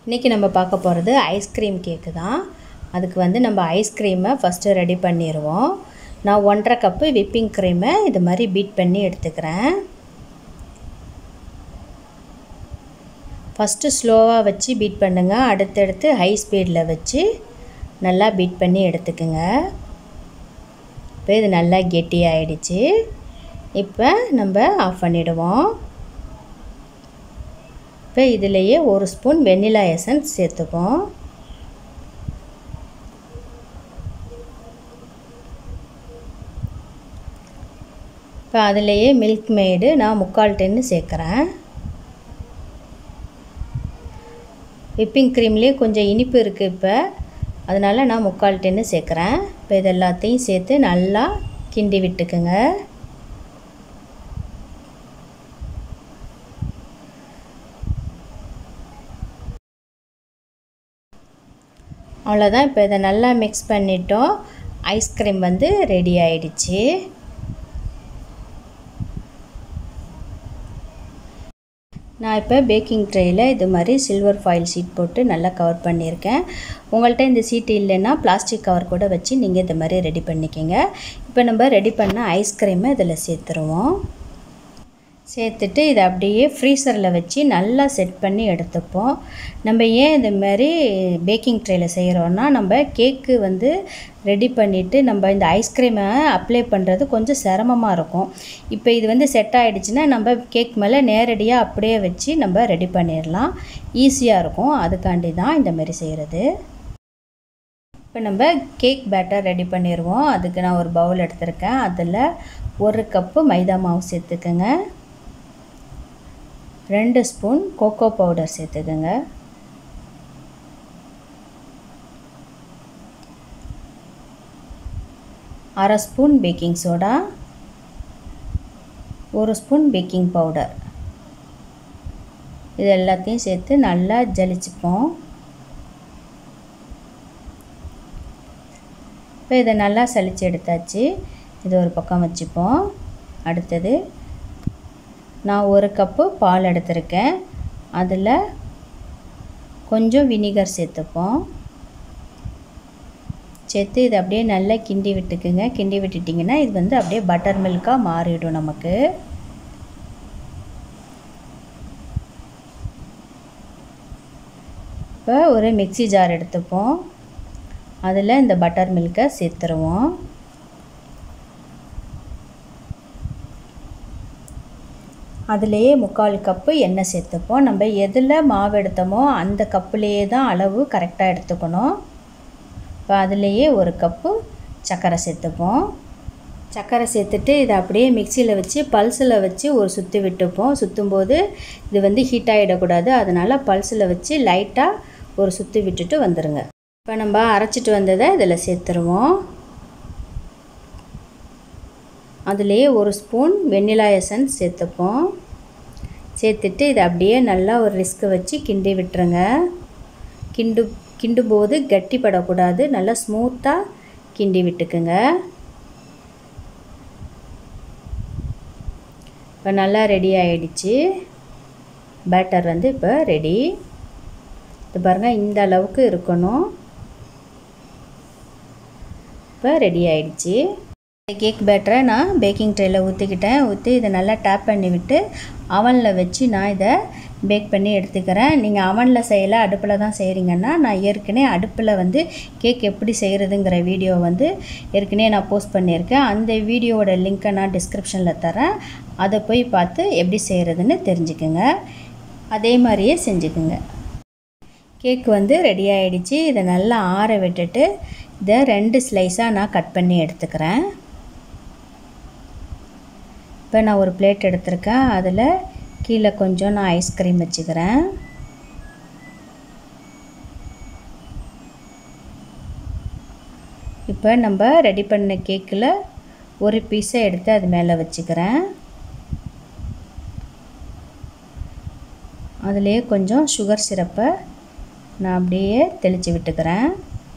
இன்றைக்கி நம்ம பார்க்க போகிறது ஐஸ்கிரீம் கேக்கு தான் அதுக்கு வந்து நம்ம ஐஸ்கிரீமை ஃபஸ்ட்டு ரெடி பண்ணிடுவோம் நான் ஒன்றரை கப்பு விப்பிங் க்ரீமை இது மாதிரி பீட் பண்ணி எடுத்துக்கிறேன் ஃபஸ்ட்டு ஸ்லோவாக வச்சு பீட் பண்ணுங்கள் அடுத்தடுத்து ஹை ஸ்பீடில் வச்சு நல்லா பீட் பண்ணி எடுத்துக்குங்க இப்போ இது நல்லா கெட்டி ஆயிடுச்சு இப்போ நம்ம ஆஃப் பண்ணிவிடுவோம் இப்போ இதிலையே ஒரு ஸ்பூன் வெண்ணிலா எசன்ஸ் சேர்த்துப்போம் இப்போ அதிலையே மில்க் மேடு நான் முக்கால் டென்னு சேர்க்குறேன் விப்பிங் க்ரீம்லேயே கொஞ்சம் இனிப்பு இருக்குது இப்போ அதனால் நான் முக்கால் டென்னு சேர்க்குறேன் இப்போ இது எல்லாத்தையும் சேர்த்து நல்லா கிண்டி விட்டுக்குங்க அவ்வளோதான் இப்போ இதை நல்லா மிக்ஸ் பண்ணிட்டோம் ஐஸ்கிரீம் வந்து ரெடி ஆயிடுச்சு நான் இப்போ பேக்கிங் ட்ரேயில் இது மாதிரி சில்வர் ஃபாயில் ஷீட் போட்டு நல்லா கவர் பண்ணியிருக்கேன் உங்கள்கிட்ட இந்த சீட்டு இல்லைன்னா பிளாஸ்டிக் கவர் கூட வச்சு நீங்கள் இது மாதிரி ரெடி பண்ணிக்கோங்க இப்போ நம்ம ரெடி பண்ண ஐஸ்கிரீமை இதில் சேர்த்துருவோம் சேர்த்துட்டு இதை அப்படியே ஃப்ரீசரில் வச்சு நல்லா செட் பண்ணி எடுத்துப்போம் நம்ம ஏன் இந்த மாதிரி பேக்கிங் ட்ரேயில் செய்கிறோன்னா நம்ம கேக்கு வந்து ரெடி பண்ணிவிட்டு நம்ம இந்த ஐஸ்கிரீமை அப்ளை பண்ணுறது கொஞ்சம் சிரமமாக இருக்கும் இப்போ இது வந்து செட் ஆகிடுச்சுன்னா நம்ம கேக் மேலே நேரடியாக அப்படியே வச்சு நம்ம ரெடி பண்ணிடலாம் ஈஸியாக இருக்கும் அதுக்காண்டி தான் இந்த மாதிரி செய்கிறது இப்போ நம்ம கேக் பேட்டர் ரெடி பண்ணிடுவோம் அதுக்கு நான் ஒரு பவுல் எடுத்திருக்கேன் அதில் ஒரு கப்பு மைதா மாவு சேர்த்துக்கோங்க ரெண்டு ஸ்பூன் கோகோ பவுடர் சேர்த்துக்கோங்க அரை ஸ்பூன் பேக்கிங் சோடா ஒரு ஸ்பூன் பேக்கிங் பவுடர் இது எல்லாத்தையும் சேர்த்து நல்லா ஜலிச்சுப்போம் இப்போ இதை நல்லா சளிச்சு எடுத்தாச்சு இது ஒரு பக்கம் வச்சுப்போம் அடுத்தது நான் ஒரு கப்பு பால் எடுத்திருக்கேன் அதில் கொஞ்சம் வினிகர் சேர்த்துப்போம் சேர்த்து இதை அப்படியே நல்லா கிண்டி விட்டுக்குங்க கிண்டி விட்டுட்டிங்கன்னா இது வந்து அப்படியே பட்டர் மில்காக மாறிடும் நமக்கு இப்போ ஒரு மிக்சி ஜார் எடுத்துப்போம் அதில் இந்த பட்டர் மில்கை சேர்த்துருவோம் அதுலேயே முக்கால் கப்பு எண்ணெய் சேர்த்துப்போம் நம்ம எதில் மாவு எடுத்தோமோ அந்த கப்புலேயே தான் அளவு கரெக்டாக எடுத்துக்கணும் இப்போ அதுலேயே ஒரு கப்பு சர்க்கரை சேர்த்துப்போம் சர்க்கரை சேர்த்துட்டு இதை அப்படியே மிக்சியில் வச்சு பல்ஸில் வச்சு ஒரு சுற்றி விட்டுப்போம் சுற்றும்போது இது வந்து ஹீட் ஆகிடக்கூடாது அதனால் பல்ஸில் வச்சு லைட்டாக ஒரு சுற்றி விட்டுட்டு வந்துடுங்க இப்போ நம்ம அரைச்சிட்டு வந்ததை இதில் சேர்த்துருவோம் அதுலேயே ஒரு ஸ்பூன் வெண்ணிலா எசன்ஸ் சேர்த்துப்போம் சேர்த்துட்டு இதை அப்படியே நல்லா ஒரு ரிஸ்க்கு வச்சு கிண்டி விட்டுருங்க கிண்டு கிண்டும் போது கட்டிப்படக்கூடாது நல்லா ஸ்மூத்தாக கிண்டி விட்டுக்குங்க இப்போ நல்லா ரெடி ஆகிடுச்சு பேட்டர் வந்து இப்போ ரெடி இது பாருங்கள் இந்த அளவுக்கு இருக்கணும் இப்போ ரெடி ஆகிடுச்சு கேக் பேட்டரை நான் பேக்கிங் ட்ரேயில் ஊற்றிக்கிட்டேன் ஊற்றி இதை நல்லா டேப் பண்ணி விட்டு அவனில் வச்சு நான் இதை பேக் பண்ணி எடுத்துக்கிறேன் நீங்கள் அவனில் செய்யலை அடுப்பில் தான் செய்கிறீங்கன்னா நான் ஏற்கனவே அடுப்பில் வந்து கேக் எப்படி செய்கிறதுங்கிற வீடியோ வந்து ஏற்கனவே நான் போஸ்ட் பண்ணியிருக்கேன் அந்த வீடியோவோட லிங்க்கை நான் டிஸ்கிரிப்ஷனில் தரேன் அதை போய் பார்த்து எப்படி செய்கிறதுன்னு தெரிஞ்சுக்குங்க அதே மாதிரியே செஞ்சுக்குங்க கேக் வந்து ரெடி ஆகிடுச்சு இதை நல்லா ஆற விட்டுட்டு இதை ரெண்டு ஸ்லைஸாக நான் கட் பண்ணி எடுத்துக்கிறேன் இப்போ நான் ஒரு பிளேட் எடுத்திருக்கேன் அதில் கீழே கொஞ்சம் நான் ஐஸ்கிரீம் வச்சுக்கிறேன் இப்போ நம்ம ரெடி பண்ண கேக்கில் ஒரு பீஸை எடுத்து அது மேலே வச்சுக்கிறேன் அதுலேயே கொஞ்சம் சுகர் சிரப்பை நான் அப்படியே தெளித்து விட்டுக்கிறேன்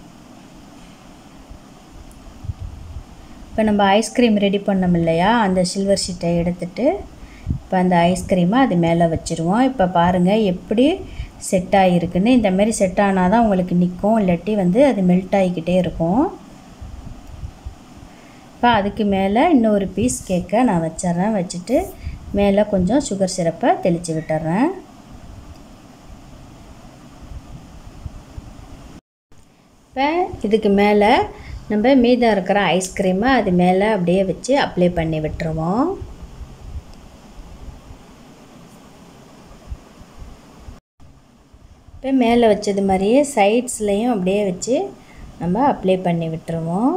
இப்போ நம்ம ஐஸ்கிரீம் ரெடி பண்ணோம் இல்லையா அந்த சில்வர் ஷீட்டை எடுத்துட்டு இப்போ அந்த ஐஸ்கிரீமை அது மேலே வச்சுருவோம் இப்போ பாருங்கள் எப்படி செட் ஆகிருக்குன்னு இந்த மாதிரி செட் ஆனால் தான் உங்களுக்கு நிற்கும் இல்லாட்டி வந்து அது மெல்ட் ஆகிக்கிட்டே இருக்கும் இப்போ அதுக்கு மேலே இன்னொரு பீஸ் கேக்கை நான் வச்சிட்றேன் வச்சுட்டு மேலே கொஞ்சம் சுகர் சிரப்பை தெளித்து விட்டுறேன் இப்போ இதுக்கு மேலே நம்ம மீதம் இருக்கிற ஐஸ்கிரீமை அது மேலே அப்படியே வச்சு அப்ளை பண்ணி விட்டுருவோம் இப்போ மேலே வச்சது மாதிரியே சைட்ஸ்லேயும் அப்படியே வச்சு நம்ம அப்ளை பண்ணி விட்டுருவோம்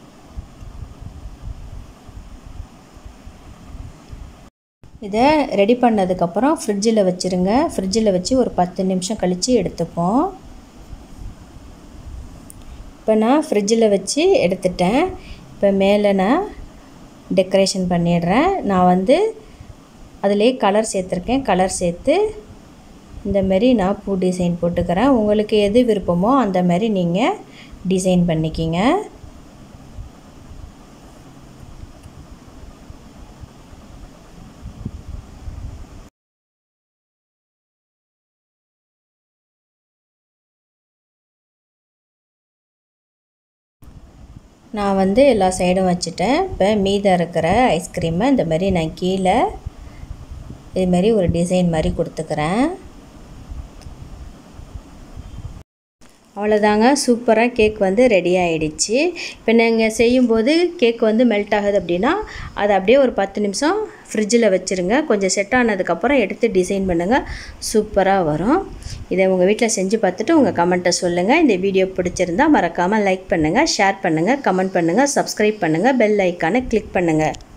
இதை ரெடி பண்ணதுக்கப்புறம் ஃப்ரிட்ஜில் வச்சுருங்க ஃப்ரிட்ஜில் வச்சு ஒரு பத்து நிமிஷம் கழித்து எடுத்துப்போம் இப்போ நான் ஃப்ரிட்ஜில் வச்சு எடுத்துட்டேன் இப்போ மேலே நான் டெக்கரேஷன் பண்ணிடுறேன் நான் வந்து அதிலே கலர் சேர்த்துருக்கேன் கலர் சேர்த்து இந்த மாதிரி நான் பூ டிசைன் போட்டுக்கிறேன் உங்களுக்கு எது விருப்பமோ அந்த மாதிரி நீங்கள் டிசைன் பண்ணிக்கிங்க நான் வந்து எல்லா சைடும் வச்சுட்டேன் இப்போ மீதம் இருக்கிற ஐஸ்கிரீமை இந்த மாதிரி நான் கீழே இது மாதிரி ஒரு டிசைன் மாதிரி கொடுத்துக்கிறேன் அவ்வளோதாங்க சூப்பராக கேக் வந்து ரெடி ஆகிடுச்சு இப்போ நீங்கள் செய்யும்போது கேக் வந்து மெல்ட் ஆகுது அப்படின்னா அதை அப்படியே ஒரு பத்து நிமிஷம் ஃப்ரிட்ஜில் வச்சுருங்க கொஞ்சம் செட் ஆனதுக்கப்புறம் எடுத்து டிசைன் பண்ணுங்கள் சூப்பராக வரும் இதை உங்கள் வீட்டில் செஞ்சு பார்த்துட்டு உங்கள் கமெண்ட்டை சொல்லுங்கள் இந்த வீடியோ பிடிச்சிருந்தா மறக்காமல் லைக் பண்ணுங்கள் ஷேர் பண்ணுங்கள் கமெண்ட் பண்ணுங்கள் சப்ஸ்கிரைப் பண்ணுங்கள் பெல் ஐக்கானை கிளிக் பண்ணுங்கள்